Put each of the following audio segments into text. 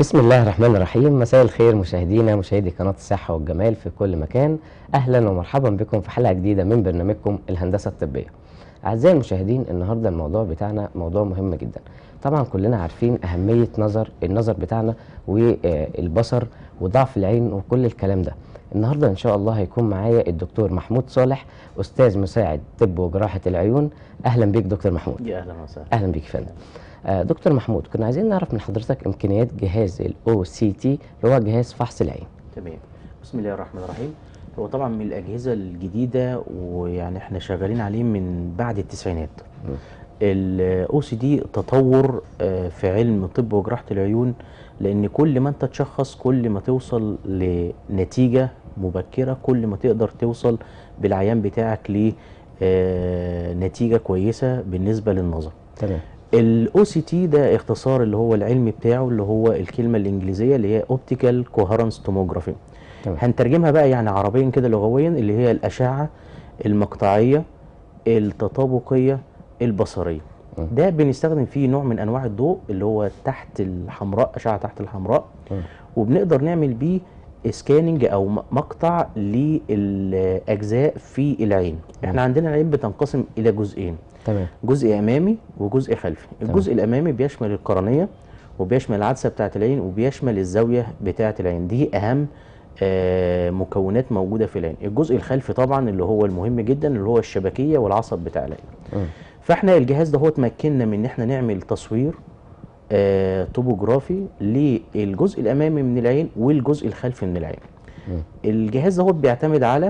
بسم الله الرحمن الرحيم مساء الخير مشاهدينا مشاهدي قناة الصحة والجمال في كل مكان أهلا ومرحبا بكم في حلقة جديدة من برنامجكم الهندسة الطبية أعزائي المشاهدين النهاردة الموضوع بتاعنا موضوع مهم جدا طبعا كلنا عارفين أهمية نظر النظر بتاعنا والبصر وضعف العين وكل الكلام ده النهاردة إن شاء الله هيكون معايا الدكتور محمود صالح أستاذ مساعد طب وجراحة العيون أهلا بيك دكتور محمود يا اهلا وسهلا اهلا بيك يا فندم آه، دكتور محمود كنا عايزين نعرف من حضرتك امكانيات جهاز الاو سي تي اللي هو جهاز فحص العين تمام بسم الله الرحمن الرحيم هو طبعا من الاجهزه الجديده ويعني احنا شغالين عليه من بعد التسعينات الاو سي دي تطور آه، في علم طب وجراحه العيون لان كل ما انت تشخص كل ما توصل لنتيجه مبكره كل ما تقدر توصل بالعيان بتاعك لنتيجه كويسه بالنسبه للنظر تمام الاو سي تي ده اختصار اللي هو العلم بتاعه اللي هو الكلمه الانجليزيه اللي هي اوبتيكال كوهرنس توموجرافي تمام. هنترجمها بقى يعني عربيا كده لغويا اللي هي الاشعه المقطعيه التطابقيه البصريه مم. ده بنستخدم فيه نوع من انواع الضوء اللي هو تحت الحمراء اشعه تحت الحمراء مم. وبنقدر نعمل بيه سكاننج او م- مقطع للاجزاء في العين احنا عندنا العين بتنقسم الى جزئين تمام جزء امامي وجزء خلفي تمام. الجزء الامامي بيشمل القرنيه وبيشمل العدسه بتاعه العين وبيشمل الزاويه بتاعه العين دي اهم آه، مكونات موجوده في العين الجزء الخلفي طبعا اللي هو المهم جدا اللي هو الشبكيه والعصب بتاع العين مم. فاحنا الجهاز ده هو تمكننا من ان احنا نعمل تصوير آه، توبوجرافي للجزء الامامي من العين والجزء الخلفي من العين مم. الجهاز ده هو بيعتمد على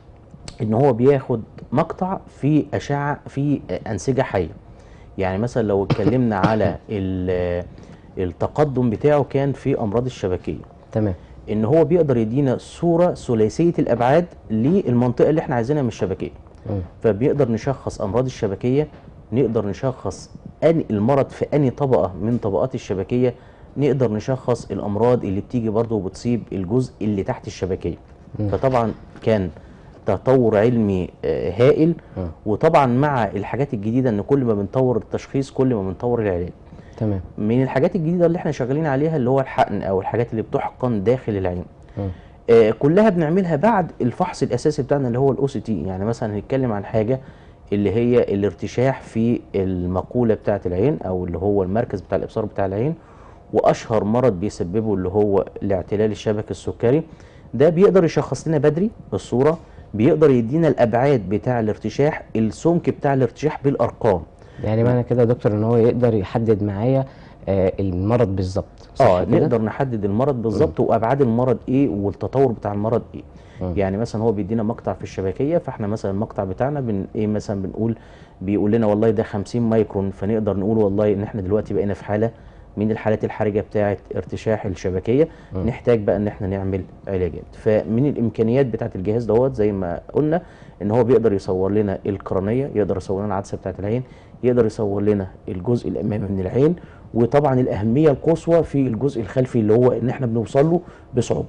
ان هو بياخد مقطع في اشعه في انسجه حيه يعني مثلا لو اتكلمنا على ال- التقدم بتاعه كان في امراض الشبكيه تمام ان هو بيقدر يدينا صوره ثلاثيه الابعاد للمنطقه اللي احنا عايزينها من الشبكيه مم. فبيقدر نشخص امراض الشبكيه نقدر نشخص أن المرض في اني طبقه من طبقات الشبكيه نقدر نشخص الامراض اللي بتيجي برضه وبتصيب الجزء اللي تحت الشبكيه مم. فطبعا كان تطور علمي آه، هائل مم. وطبعا مع الحاجات الجديده ان كل ما بنطور التشخيص كل ما بنطور العلاج تمام من الحاجات الجديده اللي احنا شغالين عليها اللي هو الحقن او الحاجات اللي بتحقن داخل العين مم. آه، كلها بنعملها بعد الفحص الاساسي بتاعنا اللي هو الاو سي تي يعني مثلا هنتكلم عن حاجه اللي هي الارتشاح في المقوله بتاعه العين او اللي هو المركز بتاع الابصار بتاع العين واشهر مرض بيسببه اللي هو الاعتلال الشبكي السكري ده بيقدر يشخص لنا بدري بالصوره بيقدر يدينا الابعاد بتاع الارتشاح السمك بتاع الارتشاح بالارقام يعني معنى كده يا دكتور ان هو يقدر يحدد معايا آه المرض بالظبط صح اه كده؟ نقدر نحدد المرض بالظبط وابعاد المرض ايه والتطور بتاع المرض ايه مم. يعني مثلا هو بيدينا مقطع في الشبكيه فاحنا مثلا المقطع بتاعنا بن ايه مثلا بنقول بيقول لنا والله ده 50 مايكرون فنقدر نقول والله ان احنا دلوقتي بقينا في حاله من الحالات الحرجه بتاعه ارتشاح الشبكيه مم. نحتاج بقى ان احنا نعمل علاجات فمن الامكانيات بتاعه الجهاز دوت زي ما قلنا ان هو بيقدر يصور لنا القرنيه يقدر يصور لنا العدسه بتاعه العين يقدر يصور لنا الجزء الامامي من العين وطبعا الاهميه القصوى في الجزء الخلفي اللي هو ان احنا بنوصل له بصعوبه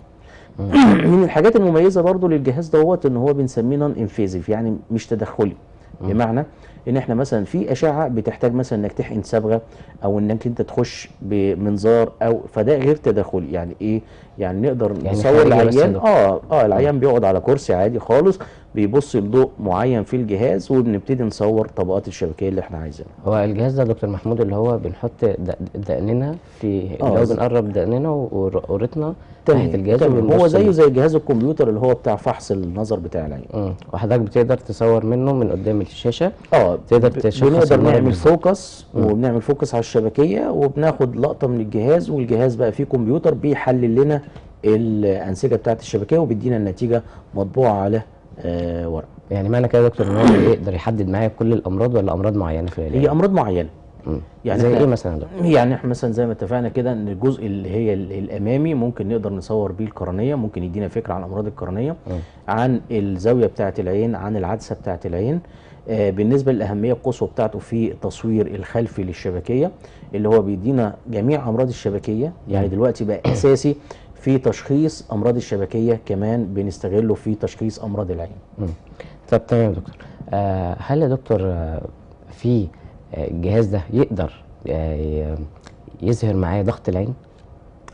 من الحاجات المميزه برضو للجهاز دوت ان هو بنسميه نون انفيزيف يعني مش تدخلي بمعنى ان احنا مثلا في اشعه بتحتاج مثلا انك تحقن صبغه او انك انت تخش بمنظار او فده غير تدخلي يعني ايه يعني نقدر يعني نصور خارجي بس يا العيان دكتور. اه اه العيان بيقعد على كرسي عادي خالص بيبص لضوء معين في الجهاز وبنبتدي نصور طبقات الشبكيه اللي احنا عايزينها هو الجهاز ده يا دكتور محمود اللي هو بنحط دق- دقننا في اللي آه، هو ز- بنقرب دقننا وقرتنا تمام، ناحيه الجهاز تمام. هو وبنبص زيه له. زي جهاز الكمبيوتر اللي هو بتاع فحص النظر بتاع العين مم. وحضرتك بتقدر تصور منه من قدام الشاشه اه تقدر ب- تشخص بنقدر المرض نعمل بالظبط. فوكس وبنعمل فوكس على الشبكيه وبناخد لقطه من الجهاز والجهاز بقى فيه كمبيوتر بيحلل لنا الانسجه بتاعه الشبكيه وبيدينا النتيجه مطبوعه على آه ورق يعني معنى كده يا دكتور ان هو يقدر يحدد معايا كل الامراض ولا امراض معينه في العلاج هي امراض معينه مم. يعني زي إحنا- ايه مثلا يا دكتور يعني احنا مثلا زي ما اتفقنا كده ان الجزء اللي هي ال- الامامي ممكن نقدر نصور بيه القرنيه ممكن يدينا فكره عن امراض القرنيه مم. عن الزاويه بتاعه العين عن العدسه بتاعه العين آه، بالنسبه للاهميه القصوى بتاعته في تصوير الخلفي للشبكيه اللي هو بيدينا جميع امراض الشبكيه يعني دلوقتي بقى اساسي في تشخيص امراض الشبكيه كمان بنستغله في تشخيص امراض العين مم. طب تمام يا دكتور آه هل يا دكتور آه في آه، الجهاز ده يقدر آه ي- يظهر معايا ضغط العين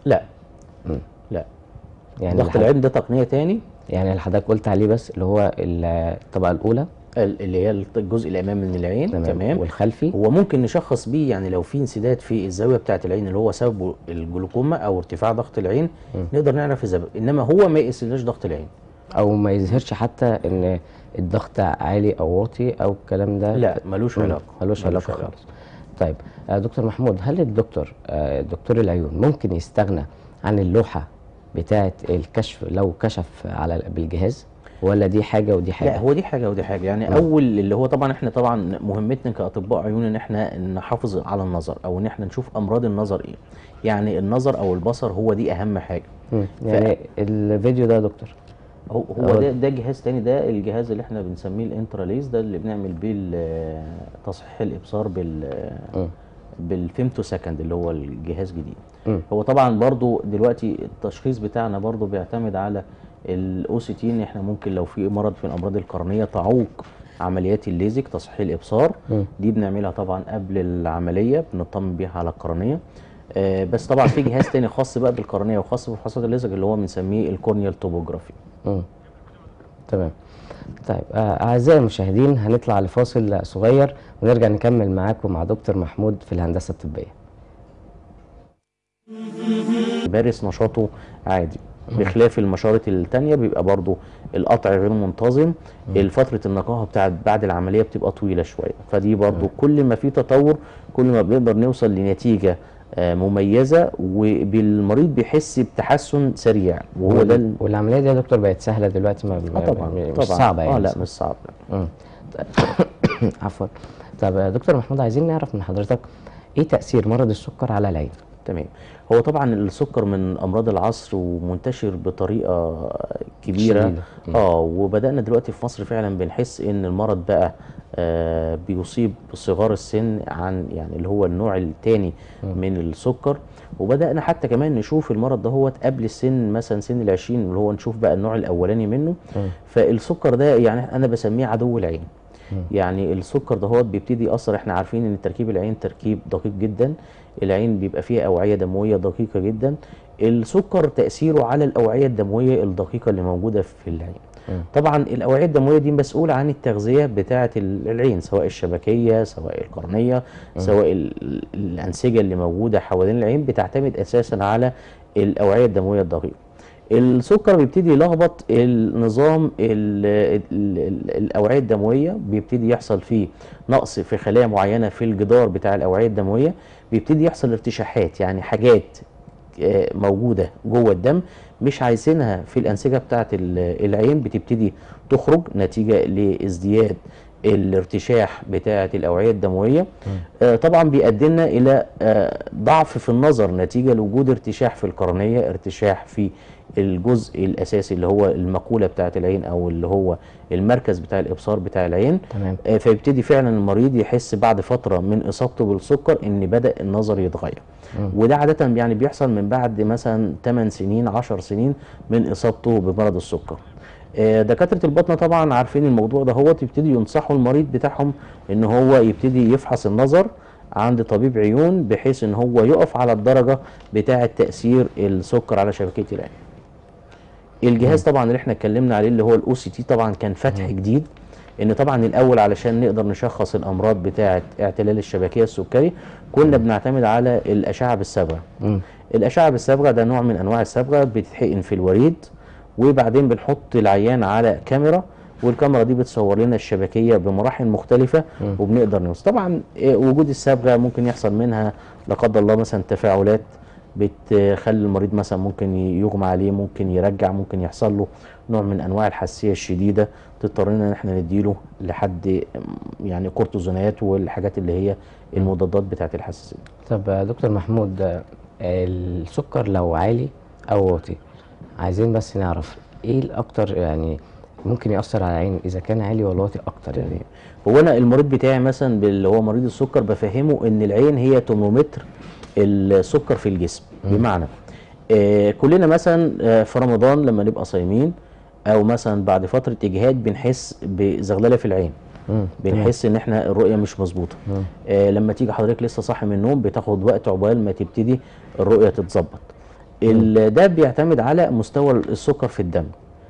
لا مم. لا يعني ضغط الحد- العين ده تقنيه تاني يعني اللي حضرتك قلت عليه بس اللي هو ال- الطبقه الاولى ال- اللي هي الجزء الامامي من العين تمام, تمام والخلفي هو ممكن نشخص بيه يعني لو في انسداد في الزاويه بتاعه العين اللي هو سببه الجلوكوما او ارتفاع ضغط العين نقدر نعرف السبب انما هو ما يقيسلناش ضغط العين او ما يظهرش حتى ان الضغط عالي او واطي او الكلام ده لا ملوش مم. علاقه ملوش علاقه خالص طيب آه، دكتور محمود هل الدكتور آه، دكتور العيون ممكن يستغنى عن اللوحه بتاعه الكشف لو كشف على بالجهاز ولا دي حاجه ودي حاجه لا هو دي حاجه ودي حاجه يعني اول اللي هو طبعا احنا طبعا مهمتنا كاطباء عيون ان احنا نحافظ على النظر او ان احنا نشوف امراض النظر ايه يعني النظر او البصر هو دي اهم حاجه مم. يعني الفيديو ده يا دكتور هو هو هو- ده ده جهاز تاني ده الجهاز اللي احنا بنسميه الانتراليز ده اللي بنعمل بيه ال- تصحيح الابصار بال مم. بالفيمتو سكند اللي هو الجهاز جديد مم. هو طبعا برضو دلوقتي التشخيص بتاعنا برضو بيعتمد على الاو سي تي ان احنا ممكن لو في مرض في الامراض القرنيه تعوق عمليات الليزك تصحيح الابصار مم. دي بنعملها طبعا قبل العمليه بنطمن بيها على القرنيه آه بس طبعا في جهاز تاني خاص بقى بالقرنيه وخاص بفحوصات الليزك اللي هو بنسميه الكورنيال توبوجرافي مم. تمام طيب آه، أعزائي المشاهدين هنطلع لفاصل صغير ونرجع نكمل معاكم مع دكتور محمود في الهندسة الطبية بارس نشاطه عادي بخلاف المشارط التانية بيبقى برضو القطع غير منتظم الفترة النقاهة بتاعت بعد العملية بتبقى طويلة شوية فدي برضو كل ما في تطور كل ما بنقدر نوصل لنتيجة آه، مميزة وبالمريض بيحس بتحسن سريع وهو ده ال- والعملية دي يا دكتور بقت سهلة دلوقتي ما آه طبعا مش طبعا صعبة يعني اه لا مش صعب لا. مم. طيب، عفوا طب يا دكتور محمود عايزين نعرف من حضرتك ايه تأثير مرض السكر على العين تمام هو طبعا السكر من امراض العصر ومنتشر بطريقه كبيره شديدة. مم. اه وبدانا دلوقتي في مصر فعلا بنحس ان المرض بقى آه بيصيب صغار السن عن يعني اللي هو النوع الثاني من السكر وبدانا حتى كمان نشوف المرض ده هو قبل السن مثلا سن العشرين اللي هو نشوف بقى النوع الاولاني منه مم. فالسكر ده يعني انا بسميه عدو العين يعني السكر ده هو بيبتدي يأثر احنا عارفين ان تركيب العين تركيب دقيق جدا العين بيبقى فيها أوعية دموية دقيقة جدا السكر تأثيره على الأوعية الدموية الدقيقة اللي موجودة في العين مم. طبعا الأوعية الدموية دي مسؤولة عن التغذية بتاعة ال- العين سواء الشبكية سواء القرنية سواء ال- الأنسجة اللي موجودة حوالين العين بتعتمد أساسا على الأوعية الدموية الدقيقة السكر بيبتدي يلخبط النظام ال ال ال الاوعيه الدمويه بيبتدي يحصل فيه نقص في خلايا معينه في الجدار بتاع الاوعيه الدمويه بيبتدي يحصل ارتشاحات يعني حاجات آه، موجوده جوه الدم مش عايزينها في الانسجه بتاعه ال- العين بتبتدي تخرج نتيجه لازدياد الارتشاح بتاعه الاوعيه الدمويه آه، طبعا بيؤدي لنا الى آه، ضعف في النظر نتيجه لوجود ارتشاح في القرنيه ارتشاح في الجزء الاساسي اللي هو المقوله بتاعه العين او اللي هو المركز بتاع الابصار بتاع العين تمام آه، فيبتدي فعلا المريض يحس بعد فتره من اصابته بالسكر ان بدا النظر يتغير وده عاده يعني بيحصل من بعد مثلا 8 سنين 10 سنين من اصابته بمرض السكر آه، دكاتره الباطنه طبعا عارفين الموضوع ده هو يبتدي ينصحوا المريض بتاعهم ان هو يبتدي يفحص النظر عند طبيب عيون بحيث ان هو يقف على الدرجه بتاعه تاثير السكر على شبكيه العين الجهاز طبعا اللي احنا اتكلمنا عليه اللي هو الاو سي تي طبعا كان فتح جديد ان طبعا الاول علشان نقدر نشخص الامراض بتاعه اعتلال الشبكيه السكري كنا بنعتمد على الاشعه بالصبغه مم. الاشعه بالصبغه ده نوع من انواع الصبغه بتتحقن في الوريد وبعدين بنحط العيان على كاميرا والكاميرا دي بتصور لنا الشبكيه بمراحل مختلفه وبنقدر نوصل طبعا آه، وجود الصبغه ممكن يحصل منها لا قدر الله مثلا تفاعلات بتخلي المريض مثلا ممكن يغمى عليه ممكن يرجع ممكن يحصل له نوع من انواع الحساسيه الشديده تضطرنا ان احنا نديله لحد يعني كورتيزونات والحاجات اللي هي المضادات بتاعه الحساسيه طب يا دكتور محمود آه، السكر لو عالي او واطي عايزين بس نعرف ايه الاكتر يعني ممكن يأثر على العين اذا كان عالي ولا واطي اكتر يعني هو انا المريض بتاعي مثلا اللي هو مريض السكر بفهمه ان العين هي ترمومتر السكر في الجسم بمعنى آه كلنا مثلا آه في رمضان لما نبقى صايمين او مثلا بعد فتره اجهاد بنحس بزغلله في العين مم. بنحس ان احنا الرؤيه مش مظبوطه مم. آه لما تيجي حضرتك لسه صاحي من النوم بتاخد وقت عقبال ما تبتدي الرؤيه تتظبط ال- ده بيعتمد على مستوى السكر في الدم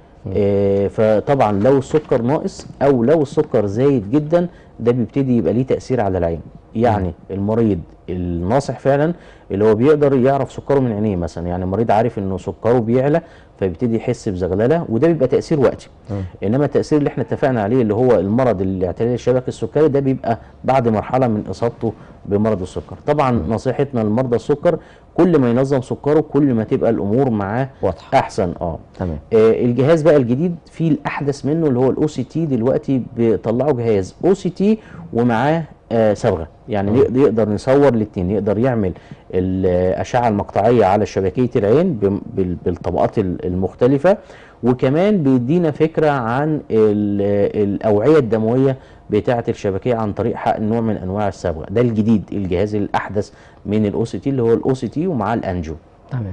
آه، فطبعا لو السكر ناقص او لو السكر زايد جدا ده بيبتدي يبقى ليه تاثير على العين يعني المريض الناصح فعلا اللي هو بيقدر يعرف سكره من عينيه مثلا يعني المريض عارف انه سكره بيعلى فبيبتدي يحس بزغلله وده بيبقى تاثير وقتي انما التاثير اللي احنا اتفقنا عليه اللي هو المرض الاعتلال الشبكي السكري ده بيبقى بعد مرحله من اصابته بمرض السكر طبعا نصيحتنا لمرضى السكر كل ما ينظم سكره كل ما تبقى الامور معاه واضحه احسن اه تمام آه، الجهاز بقى الجديد فيه الاحدث منه اللي هو الاو سي تي دلوقتي بيطلعوا جهاز او سي تي ومعاه آه، صبغه يعني نق- يقدر نصور الاثنين يقدر يعمل الاشعه المقطعيه على شبكيه العين بم- بال- بالطبقات ال- المختلفه وكمان بيدينا فكره عن ال- الاوعيه الدمويه بتاعه الشبكيه عن طريق حقن نوع من انواع الصبغه ده الجديد الجهاز الاحدث من الاو سي تي اللي هو الاو سي تي ومعاه الانجو تمام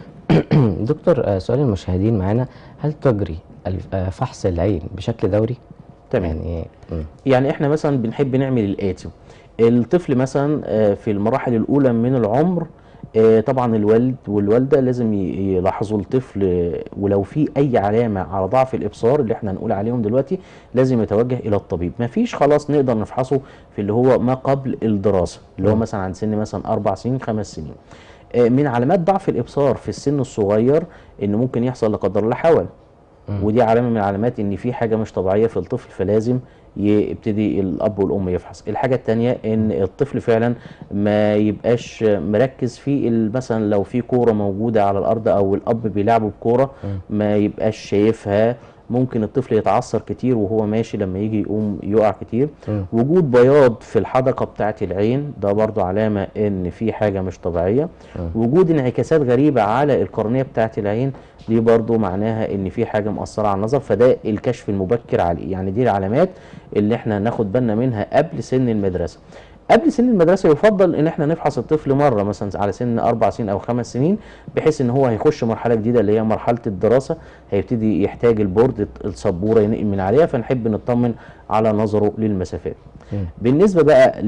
دكتور آه، سؤال المشاهدين معانا هل تجري الف- آه، فحص العين بشكل دوري تمام يعني مم. يعني احنا مثلا بنحب نعمل الاتي الطفل مثلا آه، في المراحل الاولى من العمر آه، طبعا الوالد والوالده لازم ي- يلاحظوا الطفل آه، ولو في اي علامه على ضعف الابصار اللي احنا هنقول عليهم دلوقتي لازم يتوجه الى الطبيب ما فيش خلاص نقدر نفحصه في اللي هو ما قبل الدراسه اللي هو مم. مثلا عن سن مثلا اربع سنين خمس سنين آه، من علامات ضعف الابصار في السن الصغير ان ممكن يحصل لا قدر الله حول مم. ودي علامه من علامات ان في حاجه مش طبيعيه في الطفل فلازم يبتدي الاب والام يفحص الحاجه التانية ان الطفل فعلا ما يبقاش مركز في ال- مثلا لو في كوره موجوده على الارض او الاب بيلعبه بكوره ما يبقاش شايفها ممكن الطفل يتعثر كتير وهو ماشي لما يجي يقوم يقع كتير مم. وجود بياض في الحدقه بتاعه العين ده برضو علامه ان في حاجه مش طبيعيه مم. وجود انعكاسات غريبه على القرنيه بتاعه العين دي برضو معناها ان في حاجه مأثره على النظر فده الكشف المبكر عليه يعني دي العلامات اللي احنا ناخد بالنا منها قبل سن المدرسه قبل سن المدرسه يفضل ان احنا نفحص الطفل مره مثلا على سن اربع سنين او خمس سنين بحيث ان هو هيخش مرحله جديده اللي هي مرحله الدراسه هيبتدي يحتاج البورد السبوره ينقل من عليها فنحب نطمن على نظره للمسافات مم. بالنسبه بقى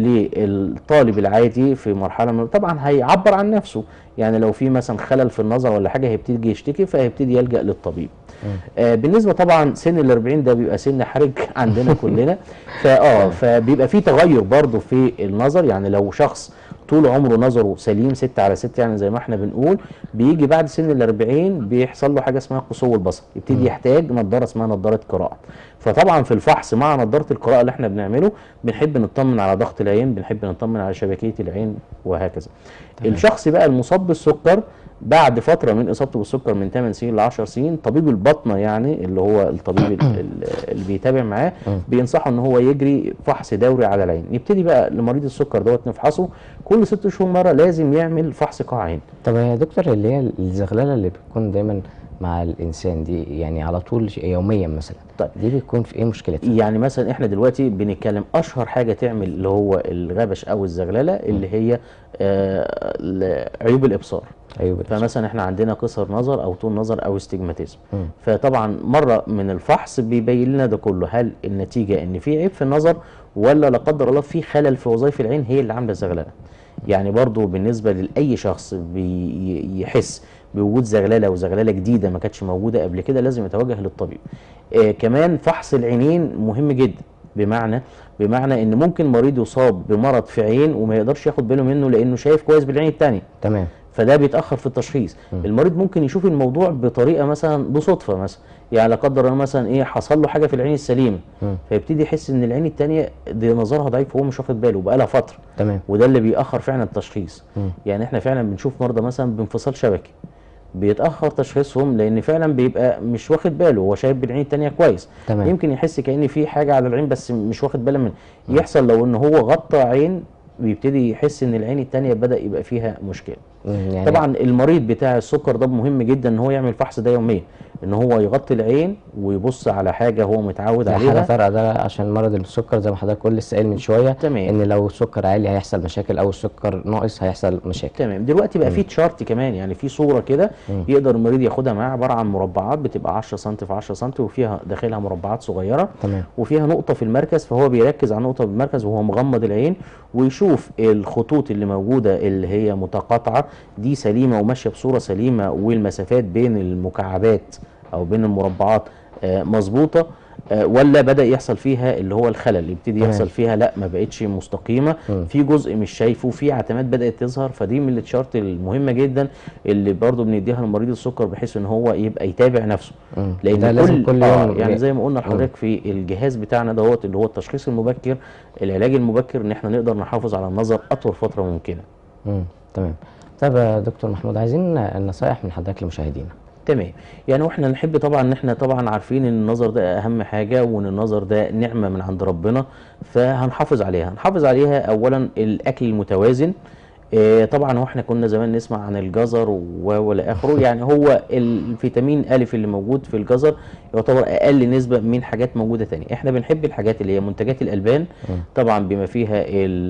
للطالب العادي في مرحله من طبعا هيعبر عن نفسه يعني لو في مثلا خلل في النظر ولا حاجه هيبتدي يشتكي فهيبتدي يلجا للطبيب آه بالنسبه طبعا سن ال 40 ده بيبقى سن حرج عندنا كلنا فاه فبيبقى في تغير برضه في النظر يعني لو شخص طول عمره نظره سليم 6 على 6 يعني زي ما احنا بنقول بيجي بعد سن ال 40 بيحصل له حاجه اسمها قصور البصر يبتدي يحتاج نظاره اسمها نظاره قراءه فطبعا في الفحص مع نظاره القراءه اللي احنا بنعمله بنحب نطمن على ضغط العين بنحب نطمن على شبكيه العين وهكذا تمام. الشخص بقى المصاب بالسكر بعد فتره من اصابته بالسكر من 8 سنين ل 10 سنين طبيب البطنه يعني اللي هو الطبيب ال- ال- اللي بيتابع معاه مم. بينصحه ان هو يجري فحص دوري على العين نبتدي بقى لمريض السكر دوت نفحصه كل ست شهور مره لازم يعمل فحص قاع عين طب يا دكتور اللي هي الزغلله اللي بتكون دايما مع الانسان دي يعني على طول ش- يوميا مثلا طيب. دي بتكون في ايه مشكلتها يعني مثلا احنا دلوقتي بنتكلم اشهر حاجه تعمل اللي هو الغبش او الزغلله اللي هي آه ال- عيوب الابصار ايوه بالظبط. فمثلا احنا عندنا قصر نظر او طول نظر او استجماتيزم مم. فطبعا مره من الفحص بيبين لنا ده كله هل النتيجه ان في عيب في النظر ولا لا قدر الله في خلل في وظائف العين هي اللي عامله الزغلله يعني برضو بالنسبه لاي شخص بيحس بوجود زغلله وزغلله جديده ما كانتش موجوده قبل كده لازم يتوجه للطبيب آه كمان فحص العينين مهم جدا بمعنى بمعنى ان ممكن مريض يصاب بمرض في عين وما يقدرش ياخد باله منه لانه شايف كويس بالعين الثانيه تمام فده بيتاخر في التشخيص مم. المريض ممكن يشوف الموضوع بطريقه مثلا بصدفه مثلا يعني لا قدر الله مثلا ايه حصل له حاجه في العين السليمه مم. فيبتدي يحس ان العين الثانيه دي نظرها ضعيف وهو مش واخد باله بقى لها فتره تمام وده اللي بيأخر فعلا التشخيص مم. يعني احنا فعلا بنشوف مرضى مثلا بانفصال شبكي بيتاخر تشخيصهم لان فعلا بيبقى مش واخد باله هو شايف بالعين التانية كويس تمام. يمكن يحس كان في حاجه على العين بس مش واخد باله من يحصل لو ان هو غطى عين بيبتدي يحس ان العين التانية بدا يبقى فيها مشكله مم. يعني طبعا المريض بتاع السكر ده مهم جدا ان هو يعمل الفحص ده يوميا ان هو يغطي العين ويبص على حاجه هو متعود ده حاله عليها طارئه ده عشان مرض السكر زي ما حضرتك كل لسه قايل من شويه تمام. ان لو السكر عالي هيحصل مشاكل او السكر ناقص هيحصل مشاكل تمام دلوقتي بقى في تشارت كمان يعني في صوره كده مم. يقدر المريض ياخدها معاه عباره عن مربعات بتبقى 10 سم في 10 سم وفيها داخلها مربعات صغيره تمام وفيها نقطه في المركز فهو بيركز على نقطه في المركز وهو مغمض العين ويشوف الخطوط اللي موجوده اللي هي متقاطعه دي سليمه وماشيه بصوره سليمه والمسافات بين المكعبات او بين المربعات آه، مظبوطه آه، ولا بدا يحصل فيها اللي هو الخلل يبتدي تمام. يحصل فيها لا ما بقتش مستقيمه مم. في جزء مش شايفه في عتمات بدات تظهر فدي من التشارت المهمه جدا اللي برضو بنديها لمريض السكر بحيث ان هو يبقى يتابع نفسه مم. لان ده لازم كل آه يوم يعني ي- زي ما قلنا لحضرتك في الجهاز بتاعنا دوت اللي هو التشخيص المبكر العلاج المبكر ان احنا نقدر نحافظ على النظر اطول فتره ممكنه مم. تمام طب يا دكتور محمود عايزين النصائح من حضرتك لمشاهدينا تمام يعني واحنا نحب طبعا ان احنا طبعا عارفين ان النظر ده اهم حاجه وان النظر ده نعمه من عند ربنا فهنحافظ عليها هنحافظ عليها اولا الاكل المتوازن آه، طبعا واحنا كنا زمان نسمع عن الجزر و- والى اخره يعني هو الفيتامين الف اللي موجود في الجزر يعتبر اقل نسبه من حاجات موجوده تانية احنا بنحب الحاجات اللي هي منتجات الالبان طبعا بما فيها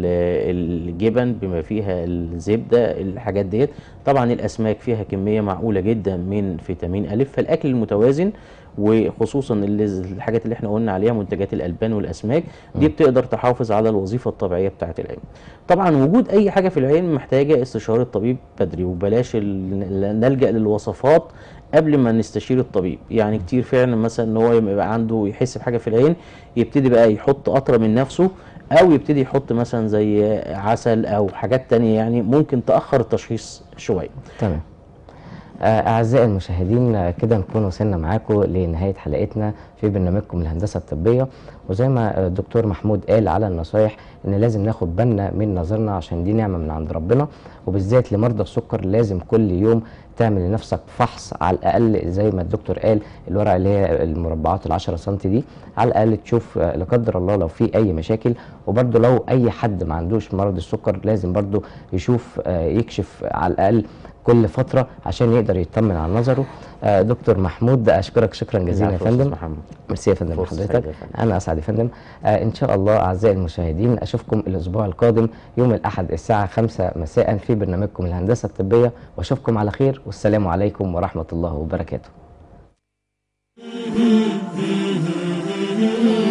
ال- الجبن بما فيها الزبده الحاجات ديت طبعا الاسماك فيها كميه معقوله جدا من فيتامين الف فالاكل المتوازن وخصوصا اللي الحاجات اللي احنا قلنا عليها منتجات الالبان والاسماك دي بتقدر تحافظ على الوظيفه الطبيعيه بتاعه العين طبعا وجود اي حاجه في العين محتاجه استشاره طبيب بدري وبلاش ال- نلجا للوصفات قبل ما نستشير الطبيب يعني كتير فعلا مثلا ان هو يبقى عنده يحس بحاجه في العين يبتدي بقى يحط قطره من نفسه او يبتدي يحط مثلا زي عسل او حاجات تانية يعني ممكن تاخر التشخيص شويه تمام آه، أعزائي المشاهدين آه، كده نكون وصلنا معاكم لنهاية حلقتنا في برنامجكم الهندسة الطبية وزي ما آه، الدكتور محمود قال على النصايح إن لازم ناخد بالنا من نظرنا عشان دي نعمة من عند ربنا وبالذات لمرضى السكر لازم كل يوم تعمل لنفسك فحص على الأقل زي ما الدكتور قال الورقة اللي هي المربعات العشرة سنتي دي على الأقل تشوف آه، لا قدر الله لو في أي مشاكل وبرده لو أي حد ما عندوش مرض السكر لازم برده يشوف آه، يكشف على الأقل كل فترة عشان يقدر يطمن على نظره آه، دكتور محمود أشكرك شكرا جزيلا يا العفو يا أستاذ فندم محمد ميرسي يا فندم فرصة حضرتك سعيدة يا فندم. انا اسعد يا فندم آه ان شاء الله اعزائي المشاهدين اشوفكم الاسبوع القادم يوم الاحد الساعه 5 مساء في برنامجكم الهندسه الطبيه واشوفكم على خير والسلام عليكم ورحمه الله وبركاته